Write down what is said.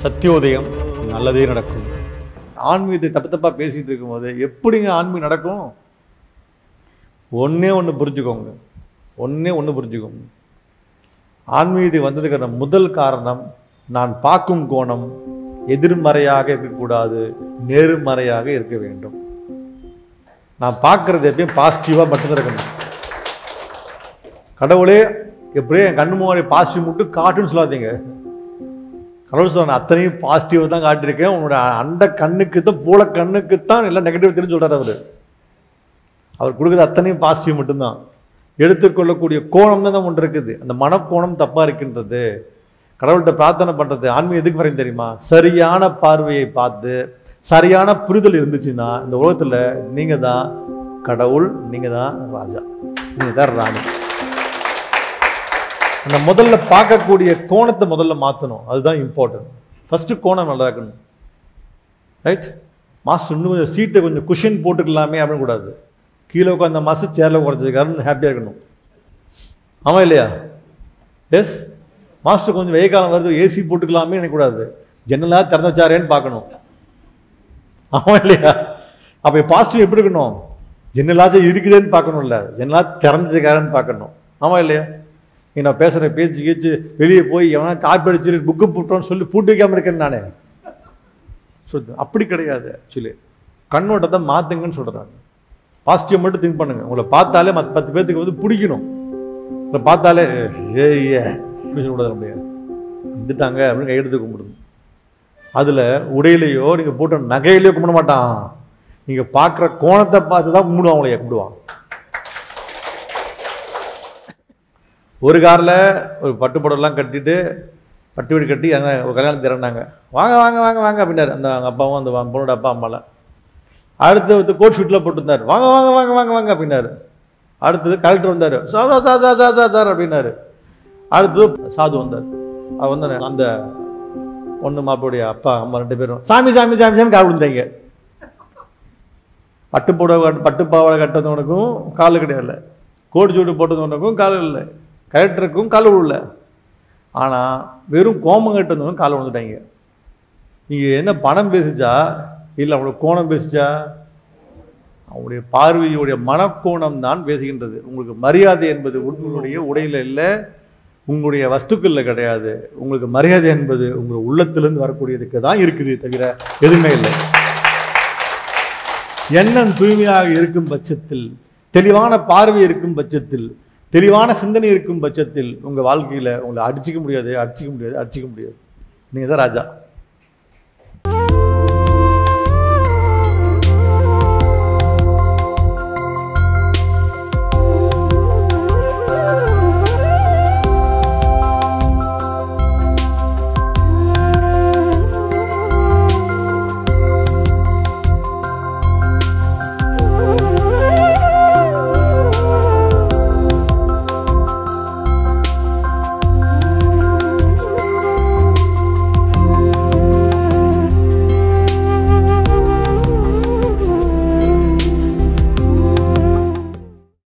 சத்தியோதயம் நல்லதே நடக்கும் ஆன்மீகத்தை தப்பு தப்பா பேசிட்டு இருக்கும்போது எப்படிங்க ஆன்மீகம் நடக்கும் ஒண்ணே ஒன்று புரிஞ்சுக்கோங்க ஒண்ணே ஒன்று புரிஞ்சுக்கோங்க ஆன்மீகத்துக்கு வந்ததுக்கான முதல் காரணம் நான் பார்க்கும் கோணம் எதிர்மறையாக இருக்கக்கூடாது நேர்மறையாக இருக்க வேண்டும் நான் பார்க்கறது எப்பயும் பாசிட்டிவாக மட்டும்தான் இருக்கணும் கடவுளே எப்படியே என் கண்ணு முன்னாடி பாசிட்டிவ் மட்டும் காட்டுன்னு சொல்லாதீங்க கடவுள் சொல்ல அத்தனையும் பாசிட்டிவ் தான் காட்டியிருக்கேன் உன்னோட அந்த கண்ணுக்கு தான் பூல கண்ணுக்கு தான் எல்லாம் நெகட்டிவ் தெரிஞ்சு சொல்றாரு அவர் அவர் கொடுக்குறது அத்தனையும் பாசிட்டிவ் மட்டும்தான் எடுத்துக்கொள்ளக்கூடிய கோணம் தான் ஒன்று இருக்குது அந்த மனக்கோணம் தப்பா இருக்கின்றது கடவுள்கிட்ட பிரார்த்தனை பண்றது ஆன்மீகம் எதுக்கு வரையும் தெரியுமா சரியான பார்வையை பார்த்து சரியான புரிதல் இருந்துச்சுன்னா இந்த உலகத்துல நீங்க தான் கடவுள் நீங்க தான் ராஜா நீங்க தான் ராணி அந்த முதல்ல பார்க்கக்கூடிய கோணத்தை முதல்ல மாற்றணும் அதுதான் இம்பார்ட்டன்ட் ஃபர்ஸ்ட் கோணம் நல்லா இருக்கணும் ரைட் மாஸ்டர் இன்னும் கொஞ்சம் சீட்டை கொஞ்சம் குஷன் போட்டுக்கலாமே அப்படின்னு கூடாது கீழே உட்காந்த மாஸ்டர் சேரில் குறைச்சிருக்காருன்னு ஹாப்பியாக இருக்கணும் ஆமாம் இல்லையா எஸ் மாஸ்டர் கொஞ்சம் வெயில் காலம் வருது ஏசி போட்டுக்கலாமே நினைக்கக்கூடாது ஜன்னலாக திறந்து வச்சாரேன்னு பார்க்கணும் ஆமாம் இல்லையா அப்போ பாசிட்டிவ் எப்படி இருக்கணும் ஜன்னலாச்சும் இருக்குதேன்னு பார்க்கணும்ல ஜன்னலா திறந்துச்சுக்காரன்னு பார்க்கணும் ஆமாம் இல்லையா நீ நான் பேசுகிற பேச்சு கீச்சு வெளியே போய் எவனா காப்பி அடிச்சு புக்கு போட்டோன்னு சொல்லி பூட்டி வைக்காம இருக்கேன் நானே சொல்லு அப்படி கிடையாது ஆக்சுவலி கண்ணோட்டத்தை மாற்றுங்கன்னு சொல்கிறாங்க பாசிட்டிவ் மட்டும் திங்க் பண்ணுங்க உங்களை பார்த்தாலே மற்ற பத்து பேர்த்துக்கு வந்து பிடிக்கணும் உங்களை பார்த்தாலே ஏய் அப்படின்னு சொல்லக்கூடாது முடியாது வந்துட்டாங்க அப்படின்னு கையெடுத்து கும்பிடுது அதில் உடையிலையோ நீங்கள் போட்ட நகையிலையோ கும்பிட மாட்டான் நீங்கள் பார்க்குற கோணத்தை பார்த்து தான் கும்பிடுவான் உங்களைய கும்பிடுவான் ஒரு காரில் ஒரு பட்டு புடவைலாம் கட்டிட்டு பட்டு வீடு கட்டி அங்கே ஒரு கல்யாணம் திறனாங்க வாங்க வாங்க வாங்க வாங்க அப்படின்னாரு அந்த அவங்க அப்பாவும் அந்த பொண்ணோட அப்பா அம்மாலாம் அடுத்து வந்து கோட் ஷூட்டில் போட்டிருந்தார் வாங்க வாங்க வாங்க வாங்க வாங்க அப்படின்னாரு அடுத்தது கலெக்டர் வந்தார் sir sir sir sir sir sir அப்படின்னாரு அடுத்தது சாது வந்தார் அவர் வந்து அந்த பொண்ணு மாப்பிளுடைய அப்பா அம்மா ரெண்டு பேரும் சாமி சாமி சாமி சாமி கால் விழுந்துட்டாங்க பட்டு புடவை பட்டு பாவாடை கட்டதவனுக்கும் கால் கிடையாது கோட் சூட்டு போட்டதவனுக்கும் கால் இல்லை கலெக்டருக்கும் கால் விழல ஆனால் வெறும் கோமம் கட்டதவனுக்கும் கால் விழுந்துட்டாங்க நீங்கள் என்ன பணம் பேசிச்சா இல்லை அவங்களோட கோணம் பேசிச்சா அவங்களுடைய பார்வையுடைய மனக்கோணம் தான் பேசுகின்றது உங்களுக்கு மரியாதை என்பது உங்களுடைய உடையில இல்லை உங்களுடைய வஸ்துக்களில் கிடையாது உங்களுக்கு மரியாதை என்பது உங்கள் உள்ளத்திலிருந்து வரக்கூடியதுக்கு தான் இருக்குது தவிர எதுவுமே இல்லை எண்ணம் தூய்மையாக இருக்கும் பட்சத்தில் தெளிவான பார்வை இருக்கும் பட்சத்தில் தெளிவான சிந்தனை இருக்கும் பட்சத்தில் உங்கள் வாழ்க்கையில் உங்களை அடிச்சிக்க முடியாது அடிச்சிக்க முடியாது அடிச்சிக்க முடியாது நீங்கள் தான் ராஜா